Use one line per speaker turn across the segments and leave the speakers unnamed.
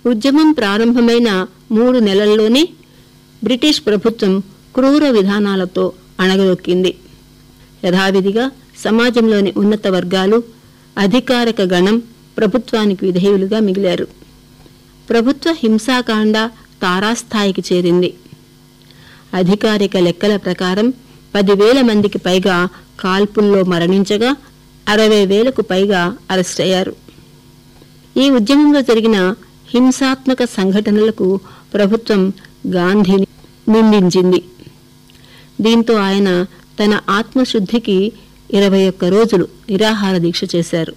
ఉద్యమం ప్రారంభమైన మూడు నెలల్లోనే బ్రిటిష్ ప్రభుత్వం క్రూర విధానాలతో అణగదొక్కింది యథావిధిగా సమాజంలోని ఉన్నత వర్గాలు అధికారిక గణం ప్రభుత్వానికి విధేయులుగా మిగిలారు ప్రభుత్వ హింసాకాండ తారాస్థాయికి చేరింది అధికారిక లెక్కల ప్రకారం పదివేల మందికి పైగా కాల్పుల్లో మరణించగా అరవై వేలకు పైగా అరెస్ట్ అయ్యారు ఈ ఉద్యమంలో జరిగిన హింసాత్మక సంఘటనలకు ప్రభుత్వం గాంధీని నిందించింది దీంతో ఆయన తన ఆత్మశుద్ధికి ఇరవై ఒక్క రోజులు నిరాహార దీక్ష చేశారు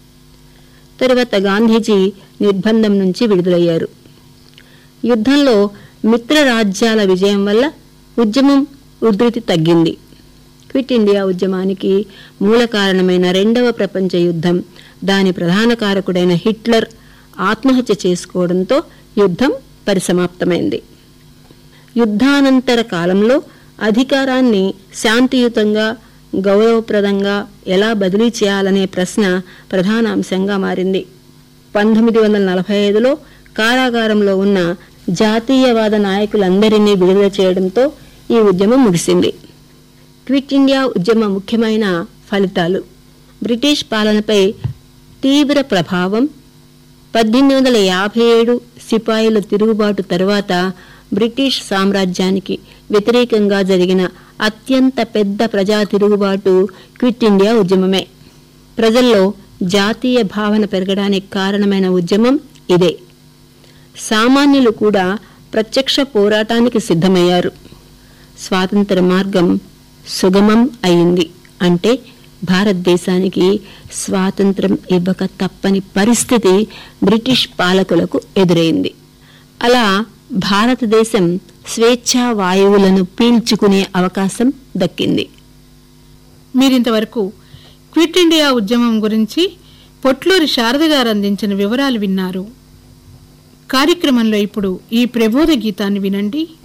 తరువాత గాంధీజీ నిర్బంధం నుంచి విడుదలయ్యారు యుద్ధంలో మిత్ర రాజ్యాల విజయం వల్ల ఉద్యమం ఉధృతి తగ్గింది క్విట్ ఇండియా ఉద్యమానికి మూల కారణమైన రెండవ ప్రపంచ యుద్ధం దాని ప్రధాన కారకుడైన హిట్లర్ ఆత్మహత్య చేసుకోవడంతో యుద్ధం పరిసమాప్తమైంది యుద్ధానంతర కాలంలో అధికారాన్ని శాంతియుతంగా గౌరవప్రదంగా ఎలా బదిలీ చేయాలనే ప్రశ్న ప్రధాన అంశంగా మారింది పంతొమ్మిది వందల నలభై ఐదులో కారాగారంలో ఉన్న జాతీయవాద నాయకులందరినీ విడుదల చేయడంతో ఈ ఉద్యమం ముగిసింది క్విట్ ఇండియా ఉద్యమ ముఖ్యమైన ఫలితాలు బ్రిటిష్ పాలనపై తీవ్ర ప్రభావం పద్దెనిమిది వందల యాభై ఏడు సిపాయిల తిరుగుబాటు తరువాత బ్రిటిష్ సామ్రాజ్యానికి వ్యతిరేకంగా జరిగిన అత్యంత పెద్ద ప్రజా తిరుగుబాటు క్విట్ ఇండియా ఉద్యమమే ప్రజల్లో జాతీయ భావన పెరగడానికి కారణమైన ఉద్యమం ఇదే సామాన్యులు కూడా ప్రత్యక్ష పోరాటానికి సిద్ధమయ్యారు స్వాతంత్ర మార్గం సుగమం అయింది అంటే భారతదేశానికి స్వాతంత్రం ఇవ్వక తప్పని పరిస్థితి బ్రిటిష్ పాలకులకు ఎదురైంది అలా భారతదేశం స్వేచ్ఛా వాయువులను పీల్చుకునే అవకాశం దక్కింది
మీరింతవరకు క్విట్ ఇండియా ఉద్యమం గురించి పొట్లూరి శారద గారు అందించిన వివరాలు విన్నారు కార్యక్రమంలో ఇప్పుడు ఈ ప్రబోధ గీతాన్ని వినండి